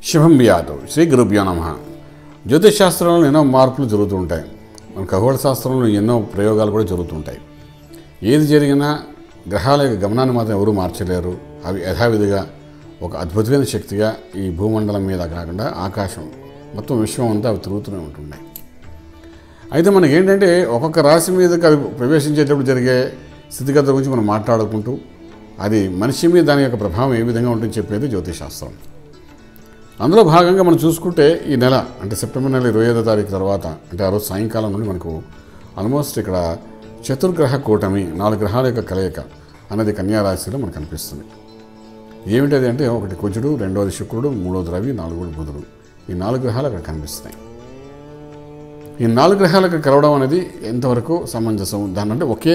శుభం బియాదు శ్రీ గురుభ్యో నమ జ్యోతిష్ శాస్త్రంలో ఎన్నో మార్పులు జరుగుతూ ఉంటాయి మన ఖగోళ శాస్త్రంలో ఎన్నో ప్రయోగాలు కూడా జరుగుతుంటాయి ఏది జరిగినా గ్రహాల యొక్క గమనాన్ని మాత్రం ఎవరూ మార్చలేరు అవి యథావిధిగా ఒక అద్భుతమైన శక్తిగా ఈ భూమండలం మీద కాకుండా ఆకాశం మొత్తం విశ్వం అంతా అవి తిరుగుతూనే ఉంటున్నాయి అయితే మనకి ఏంటంటే ఒక్కొక్క రాశి మీదకి అవి ప్రవేశించేటప్పుడు జరిగే స్థితిగతుల గురించి మనం మాట్లాడుకుంటూ అది మనిషి మీద దాని యొక్క ప్రభావం ఏ విధంగా ఉంటుందని చెప్పేది జ్యోతిశాస్త్రం అందులో భాగంగా మనం చూసుకుంటే ఈ నెల అంటే సెప్టెంబర్ నెల ఇరవై ఐదో తారీఖు తర్వాత అంటే ఆ రోజు సాయంకాలం నుండి మనకు ఆల్మోస్ట్ ఇక్కడ చతుర్గ్రహ కూటమి నాలుగు గ్రహాల యొక్క కలయిక అనేది కన్యా రాశిలో మనకు కనిపిస్తుంది ఏమిటది అంటే ఒకటి కుజుడు రెండవది శుక్రుడు మూడవది రవి నాలుగోది బుధుడు ఈ నాలుగు గ్రహాలు అక్కడ కనిపిస్తున్నాయి ఈ నాలుగు గ్రహాలకు కలవడం అనేది ఎంతవరకు సమంజసం దాని అంటే ఒకే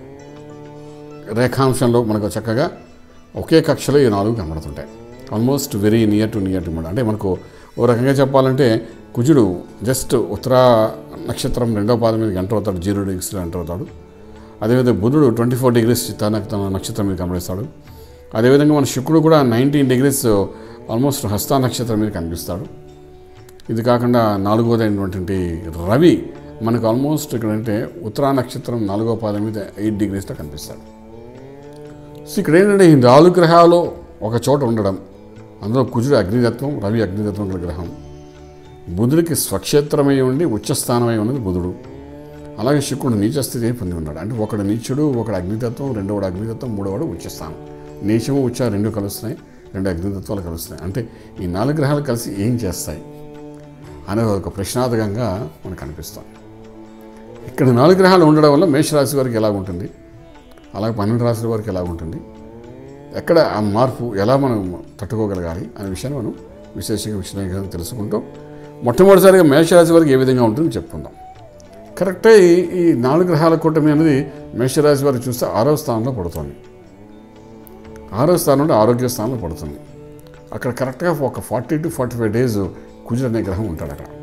రేఖాంశంలో మనకు చక్కగా ఒకే కక్షలో ఈ నాలుగు కనబడుతుంటాయి almost very near to near to అంటే మనకు ఓ రకంగా చెప్పాలంటే కుజుడు జస్ట్ ఉత్తర నక్షత్రం రెండవ పాదం మీద ఎంటర్ అవుతాడు జీరో డిగ్రీస్లో ఎంటర్ అవుతాడు అదేవిధంగా బుధుడు ట్వంటీ ఫోర్ డిగ్రీస్ తన తన నక్షత్రం మీద కనిపిస్తాడు అదేవిధంగా మన శుక్రుడు కూడా నైన్టీన్ డిగ్రీస్ ఆల్మోస్ట్ హస్త నక్షత్రం మీద కనిపిస్తాడు ఇది కాకుండా నాలుగోదైనటువంటి రవి మనకు ఆల్మోస్ట్ ఇక్కడ అంటే ఉత్తరా నక్షత్రం నాలుగో పాదం మీద ఎయిట్ డిగ్రీస్లో కనిపిస్తాడు సో ఇక్కడ ఏంటంటే ఈ నాలుగు గ్రహాలు ఒక చోట ఉండడం అందులో కుజుడు అగ్నితత్వం రవి అగ్నితత్వం గల గ్రహం బుధుడికి స్వక్షేత్రమై ఉండి ఉచ్చస్థానమై ఉన్నది బుధుడు అలాగే శుక్రుడు నీచస్థితి పొంది ఉన్నాడు అంటే ఒకడు నీచుడు ఒకడు అగ్నితత్వం రెండోవాడు అగ్నితత్వం మూడోవాడు ఉచ్చస్థానం నీచము ఉచ్చ రెండు కలుస్తున్నాయి రెండు అగ్నితత్వాలు కలుస్తున్నాయి అంటే ఈ నాలుగు గ్రహాలు కలిసి ఏం చేస్తాయి అనేది ఒక ప్రశ్నార్థకంగా మనకు అనిపిస్తుంది ఇక్కడ నాలుగు గ్రహాలు ఉండడం వల్ల మేషరాశి వారికి ఎలా ఉంటుంది అలాగే పన్నెండు రాశుల వారికి ఎలా ఉంటుంది ఎక్కడ ఆ మార్పు ఎలా మనం తట్టుకోగలగాలి అనే విషయాన్ని మనం విశేషంగా విశ్లేషంగా తెలుసుకుంటూ మొట్టమొదటిసారిగా మేషరాశి వారికి ఏ విధంగా ఉంటుందో చెప్పుకుందాం కరెక్టే ఈ- ఈ నాలుగు గ్రహాల కూటమి అనేది మేషరాశి వారికి చూస్తే ఆరో స్థానంలో పడుతుంది ఆరో స్థానంలో ఆరోగ్య స్థానంలో పడుతుంది అక్కడ కరెక్ట్గా ఒక forty two forty five days కుజుడు అనే గ్రహం ఉంటాడు అక్కడ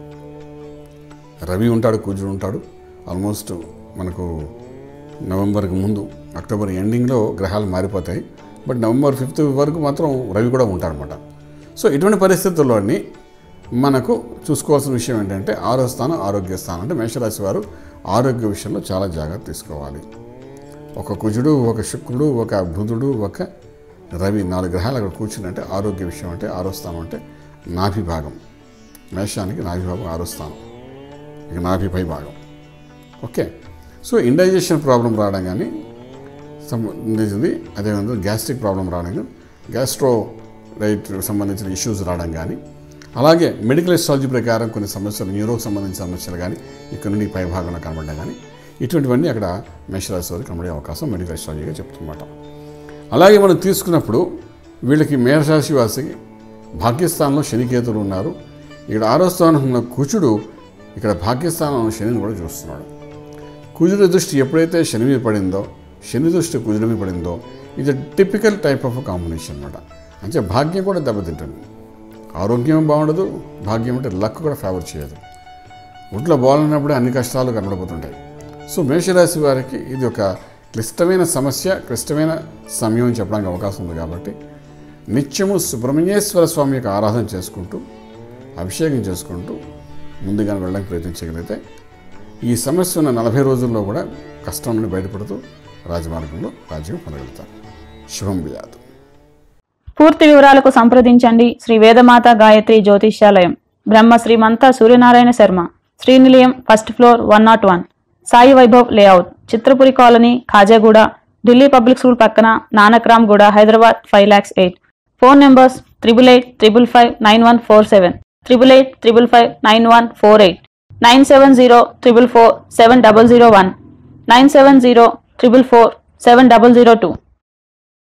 రవి ఉంటాడు కుజుడు ఉంటాడు ఆల్మోస్ట్ మనకు నవంబర్కి ముందు అక్టోబర్ ఎండింగ్లో గ్రహాలు మారిపోతాయి బట్ నవంబర్ ఫిఫ్త్ వరకు మాత్రం రవి కూడా ఉంటాడనమాట సో ఇటువంటి పరిస్థితుల్లోని మనకు చూసుకోవాల్సిన విషయం ఏంటంటే ఆరో స్థానం ఆరోగ్య స్థానం అంటే మేషరాశి వారు ఆరోగ్య విషయంలో చాలా జాగ్రత్త తీసుకోవాలి ఒక కుజుడు ఒక శుక్రుడు ఒక బుధుడు ఒక రవి నాలుగు గ్రహాలు అక్కడ కూర్చుంటే ఆరోగ్య విషయం అంటే ఆరో స్థానం అంటే నాభి భాగం మేషానికి నాభి భాగం ఆరో స్థానం ఇక నాభి పై భాగం ఓకే సో ఇండైజెషన్ ప్రాబ్లం రావడం కానీ సంబంధించింది అదేవిధంగా గ్యాస్ట్రిక్ ప్రాబ్లం రావడం కానీ గ్యాస్ట్రో రైట్ సంబంధించిన ఇష్యూస్ రావడం కానీ అలాగే మెడికల్ ఎస్ట్రాలజీ ప్రకారం కొన్ని సమస్యలు న్యూరోకి సంబంధించిన సమస్యలు కానీ ఇక్కడ నుండి పై భాగంలో కనబడడం కానీ ఇటువంటివన్నీ అక్కడ మేషరాశి వారికి కనబడే అవకాశం మెడికల్ ఎస్ట్రాలజీగా చెప్తున్నమాట అలాగే మనం తీసుకున్నప్పుడు వీళ్ళకి మేషరాశి వాసికి భాగ్యస్థానంలో శనికేతులు ఉన్నారు ఇక్కడ ఆరో స్థానంలో ఉన్న కుచుడు ఇక్కడ భాగ్యస్థానంలో శనిని కూడా చూస్తున్నాడు కుజుడి దృష్టి ఎప్పుడైతే శని మీద పడిందో శని దృష్టి కుజుడి మీద పడిందో ఇది టిపికల్ టైప్ ఆఫ్ కాంబినేషన్ అనమాట అంటే భాగ్యం కూడా దెబ్బతింటుంది ఆరోగ్యం బాగుండదు భాగ్యం అంటే లక్ కూడా ఫేవర్ చేయదు ఒంట్లో బాగున్నప్పుడే అన్ని కష్టాలు కనబడిపోతుంటాయి సో మేషరాశి వారికి ఇది ఒక క్లిష్టమైన సమస్య క్లిష్టమైన సమయం అని చెప్పడానికి అవకాశం ఉంది కాబట్టి నిత్యము సుబ్రహ్మణ్యేశ్వర స్వామి యొక్క ఆరాధన చేసుకుంటూ అభిషేకం చేసుకుంటూ ముందుగా వెళ్ళడానికి ప్రయత్నించగలిగితే ఈ సమస్య ఉన్న నలభై రోజుల్లో కూడా కష్టం నుండి బయటపడుతూ రాజమార్గంలో రాజ్యం పొందగలుగుతారు శుభం వియాదు పూర్తి వివరాలకు సంప్రదించండి Shri Vedamata Gayatri Jyotishyalayam Brahma Srimantha Suryanarayana Sharma Srinilayam first floor one nought one Sai Vaibhav layout Chitrapuri colony Khajaguda Delhi public school పక్కన Nanakram Guda Hyderabad five lakhs eight phone numbers triple eight triple five nine one four seven triple eight triple five nine one four eight nine seven zero triple four seven double zero one nine seven zero triple four seven double zero two